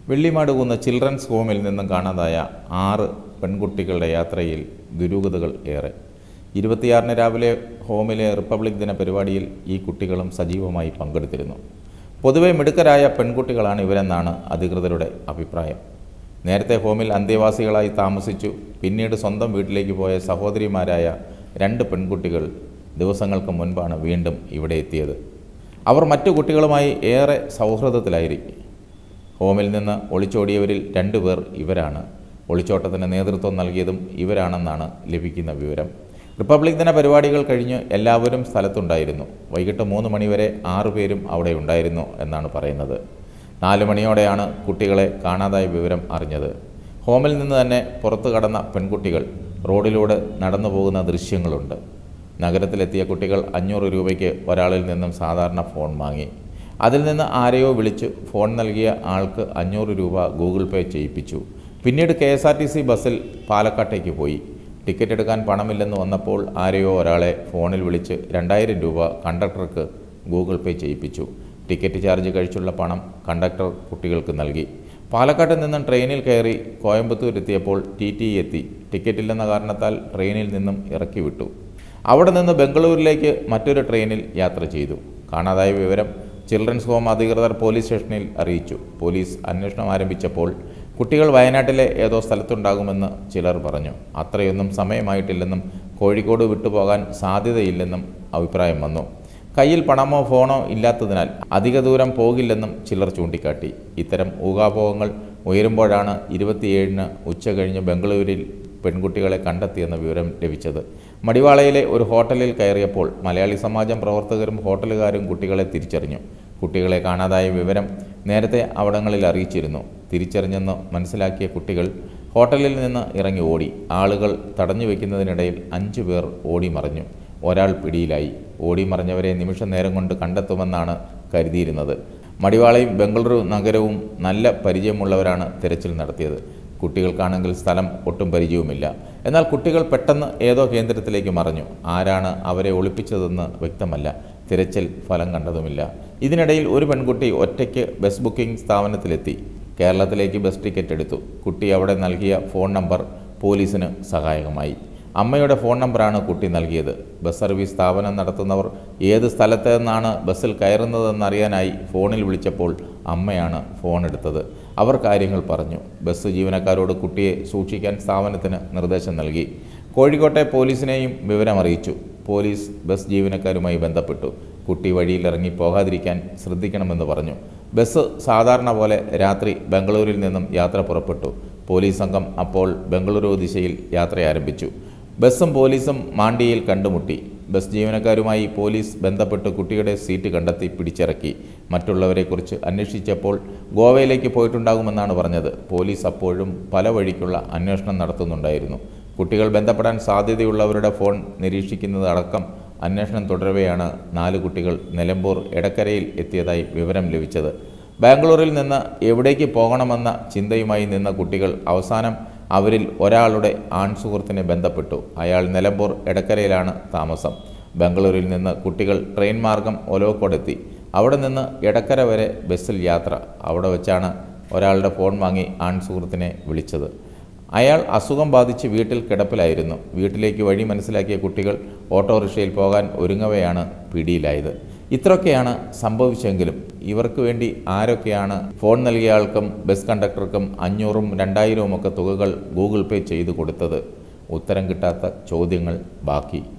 വെള്ളിമാട് കുന്ന് ചിൽഡ്രൻസ് ഹോമിൽ നിന്നും കാണാതായ ആറ് പെൺകുട്ടികളുടെ യാത്രയിൽ ദുരൂഹതകൾ ഏറെ ഇരുപത്തിയാറിന് രാവിലെ ഹോമിലെ റിപ്പബ്ലിക് ദിന പരിപാടിയിൽ ഈ കുട്ടികളും സജീവമായി പങ്കെടുത്തിരുന്നു പൊതുവെ മിടുക്കരായ പെൺകുട്ടികളാണ് ഇവരെന്നാണ് അധികൃതരുടെ അഭിപ്രായം നേരത്തെ ഹോമിൽ അന്തേവാസികളായി താമസിച്ചു പിന്നീട് സ്വന്തം വീട്ടിലേക്ക് പോയ സഹോദരിമാരായ രണ്ട് പെൺകുട്ടികൾ ദിവസങ്ങൾക്ക് മുൻപാണ് വീണ്ടും ഇവിടെ എത്തിയത് അവർ മറ്റു കുട്ടികളുമായി ഏറെ സൗഹൃദത്തിലായിരിക്കും ഹോമിൽ നിന്ന് ഒളിച്ചോടിയവരിൽ രണ്ടുപേർ ഇവരാണ് ഒളിച്ചോട്ടത്തിന് നേതൃത്വം നൽകിയതും ഇവരാണെന്നാണ് ലഭിക്കുന്ന വിവരം റിപ്പബ്ലിക് ദിന പരിപാടികൾ കഴിഞ്ഞ് എല്ലാവരും സ്ഥലത്തുണ്ടായിരുന്നു വൈകിട്ട് മൂന്ന് മണിവരെ ആറുപേരും അവിടെ ഉണ്ടായിരുന്നു എന്നാണ് പറയുന്നത് നാല് മണിയോടെയാണ് കുട്ടികളെ കാണാതായ വിവരം അറിഞ്ഞത് ഹോമിൽ നിന്ന് തന്നെ പുറത്തു കടന്ന പെൺകുട്ടികൾ റോഡിലൂടെ നടന്നു പോകുന്ന ദൃശ്യങ്ങളുണ്ട് നഗരത്തിലെത്തിയ കുട്ടികൾ അഞ്ഞൂറ് രൂപയ്ക്ക് ഒരാളിൽ നിന്നും സാധാരണ ഫോൺ വാങ്ങി അതിൽ നിന്ന് ആരെയോ വിളിച്ച് ഫോൺ നൽകിയ ആൾക്ക് അഞ്ഞൂറ് രൂപ ഗൂഗിൾ പേ ചെയ്യിപ്പിച്ചു പിന്നീട് K S R T C ബസ്സിൽ പാലക്കാട്ടേക്ക് പോയി ടിക്കറ്റ് എടുക്കാൻ പണമില്ലെന്ന് വന്നപ്പോൾ ആരെയോ ഒരാളെ ഫോണിൽ വിളിച്ച് രണ്ടായിരം രൂപ കണ്ടക്ടർക്ക് ഗൂഗിൾ പേ ചെയ്യിപ്പിച്ചു ടിക്കറ്റ് ചാർജ് കഴിച്ചുള്ള പണം കണ്ടക്ടർ കുട്ടികൾക്ക് നൽകി പാലക്കാട്ട് നിന്നും ട്രെയിനിൽ കയറി കോയമ്പത്തൂർ എത്തിയപ്പോൾ ടി ടി എത്തി ടിക്കറ്റില്ലെന്ന കാരണത്താൽ ട്രെയിനിൽ നിന്നും ഇറക്കി വിട്ടു അവിടെ നിന്ന് ബംഗളൂരിലേക്ക് മറ്റൊരു ട്രെയിനിൽ യാത്ര ചെയ്തു കാണാതായ വിവരം ചിൽഡ്രൻസ് ഹോം അധികൃതർ പോലീസ് സ്റ്റേഷനിൽ അറിയിച്ചു പോലീസ് അന്വേഷണം ആരംഭിച്ചപ്പോൾ കുട്ടികൾ വയനാട്ടിലെ ഏതോ സ്ഥലത്തുണ്ടാകുമെന്ന് ചിലർ പറഞ്ഞു അത്രയൊന്നും സമയമായിട്ടില്ലെന്നും കോഴിക്കോട് വിട്ടുപോകാൻ സാധ്യതയില്ലെന്നും അഭിപ്രായം വന്നു കയ്യിൽ പണമോ ഫോണോ ഇല്ലാത്തതിനാൽ അധിക ദൂരം പോകില്ലെന്നും ചിലർ ചൂണ്ടിക്കാട്ടി ഇത്തരം ഊഹാപോഹങ്ങൾ ഉയരുമ്പോഴാണ് ഇരുപത്തിയേഴിന് ഉച്ച കഴിഞ്ഞ് ബംഗളൂരിൽ പെൺകുട്ടികളെ കണ്ടെത്തിയെന്ന വിവരം ലഭിച്ചത് മടിവാളയിലെ ഒരു ഹോട്ടലിൽ കയറിയപ്പോൾ മലയാളി സമാജം പ്രവർത്തകരും ഹോട്ടലുകാരും കുട്ടികളെ തിരിച്ചറിഞ്ഞു കുട്ടികളെ കാണാതായ വിവരം നേരത്തെ അവിടങ്ങളിൽ അറിയിച്ചിരുന്നു തിരിച്ചറിഞ്ഞെന്ന് മനസ്സിലാക്കിയ കുട്ടികൾ ഹോട്ടലിൽ നിന്ന് ഇറങ്ങി ഓടി ആളുകൾ തടഞ്ഞു വയ്ക്കുന്നതിനിടയിൽ അഞ്ചു പേർ ഓടി മറഞ്ഞു ഒരാൾ പിടിയിലായി ഓടി മറഞ്ഞവരെ നിമിഷ നേരം കൊണ്ട് കണ്ടെത്തുമെന്നാണ് കരുതിയിരുന്നത് മടിവാളയും ബംഗളൂരു നഗരവും നല്ല പരിചയമുള്ളവരാണ് തിരച്ചിൽ നടത്തിയത് കുട്ടികൾക്കാണെങ്കിൽ സ്ഥലം ഒട്ടും പരിചയവുമില്ല എന്നാൽ കുട്ടികൾ പെട്ടെന്ന് ഏതോ കേന്ദ്രത്തിലേക്ക് മറഞ്ഞു ആരാണ് അവരെ ഒളിപ്പിച്ചതെന്ന് വ്യക്തമല്ല തിരച്ചിൽ ഫലം കണ്ടതുമില്ല ഇതിനിടയിൽ ഒരു പെൺകുട്ടി ഒറ്റയ്ക്ക് ബസ് ബുക്കിംഗ് സ്ഥാപനത്തിലെത്തി കേരളത്തിലേക്ക് ബസ് ടിക്കറ്റ് എടുത്തു കുട്ടി അവിടെ നൽകിയ ഫോൺ നമ്പർ പോലീസിന് സഹായകമായി അമ്മയുടെ ഫോൺ നമ്പറാണ് കുട്ടി നൽകിയത് ബസ് സർവീസ് സ്ഥാപനം നടത്തുന്നവർ ഏത് സ്ഥലത്ത് നിന്നാണ് ബസ്സിൽ കയറുന്നതെന്നറിയാനായി ഫോണിൽ വിളിച്ചപ്പോൾ അമ്മയാണ് ഫോൺ എടുത്തത് അവർ കാര്യങ്ങൾ പറഞ്ഞു ബസ് ജീവനക്കാരോട് കുട്ടിയെ സൂക്ഷിക്കാൻ സ്ഥാപനത്തിന് നിർദ്ദേശം നൽകി കോഴിക്കോട്ടെ പോലീസിനെയും വിവരമറിയിച്ചു പോലീസ് ബസ് ജീവനക്കാരുമായി ബന്ധപ്പെട്ടു കുട്ടി വഴിയിൽ ഇറങ്ങി പോകാതിരിക്കാൻ ശ്രദ്ധിക്കണമെന്ന് പറഞ്ഞു ബസ് സാധാരണ പോലെ രാത്രി ബംഗളൂരിൽ നിന്നും യാത്ര പുറപ്പെട്ടു പോലീസ് സംഘം അപ്പോൾ ബംഗളൂരു ദിശയിൽ യാത്ര ആരംഭിച്ചു ബസ്സും പോലീസും മാണ്ടിയിൽ കണ്ടുമുട്ടി ബസ് ജീവനക്കാരുമായി പോലീസ് ബന്ധപ്പെട്ട് കുട്ടിയുടെ സീറ്റ് കണ്ടെത്തി പിടിച്ചിറക്കി മറ്റുള്ളവരെക്കുറിച്ച് അന്വേഷിച്ചപ്പോൾ ഗോവയിലേക്ക് പോയിട്ടുണ്ടാകുമെന്നാണ് പറഞ്ഞത് പോലീസ് അപ്പോഴും പല വഴിക്കുള്ള അന്വേഷണം നടത്തുന്നുണ്ടായിരുന്നു കുട്ടികൾ ബന്ധപ്പെടാൻ സാധ്യതയുള്ളവരുടെ ഫോൺ നിരീക്ഷിക്കുന്നത് അടക്കം അന്വേഷണം തുടരവെയാണ് നാല് കുട്ടികൾ നിലമ്പൂർ എടക്കരയിൽ എത്തിയതായി വിവരം ലഭിച്ചത് ബാംഗ്ലൂരിൽ നിന്ന് എവിടേക്ക് പോകണമെന്ന ചിന്തയുമായി നിന്ന കുട്ടികൾ അവസാനം അവരിൽ ഒരാളുടെ ആൺ സുഹൃത്തിനെ ബന്ധപ്പെട്ടു അയാൾ നിലമ്പൂർ എടക്കരയിലാണ് താമസം ബംഗളൂരിൽ നിന്ന് കുട്ടികൾ ട്രെയിൻ മാർഗം ഒലോക്കോടെത്തി അവിടെ നിന്ന് എടക്കര വരെ ബസ്സിൽ യാത്ര അവിടെ വെച്ചാണ് ഒരാളുടെ ഫോൺ വാങ്ങി ആൺ സുഹൃത്തിനെ വിളിച്ചത് അയാൾ അസുഖം ബാധിച്ച് വീട്ടിൽ കിടപ്പിലായിരുന്നു വീട്ടിലേക്ക് വഴി മനസ്സിലാക്കിയ കുട്ടികൾ ഓട്ടോറിക്ഷയിൽ പോകാൻ ഒരുങ്ങവെയാണ് പിടിയിലായത് ഇത്രയൊക്കെയാണ് സംഭവിച്ചെങ്കിലും ഇവർക്ക് വേണ്ടി ആരൊക്കെയാണ് ഫോൺ നൽകിയ ആൾക്കും ബസ് കണ്ടക്ടർക്കും അഞ്ഞൂറും രണ്ടായിരവും ഒക്കെ തുകകൾ ഗൂഗിൾ പേ ചെയ്തു കൊടുത്തത് ഉത്തരം കിട്ടാത്ത ചോദ്യങ്ങൾ ബാക്കി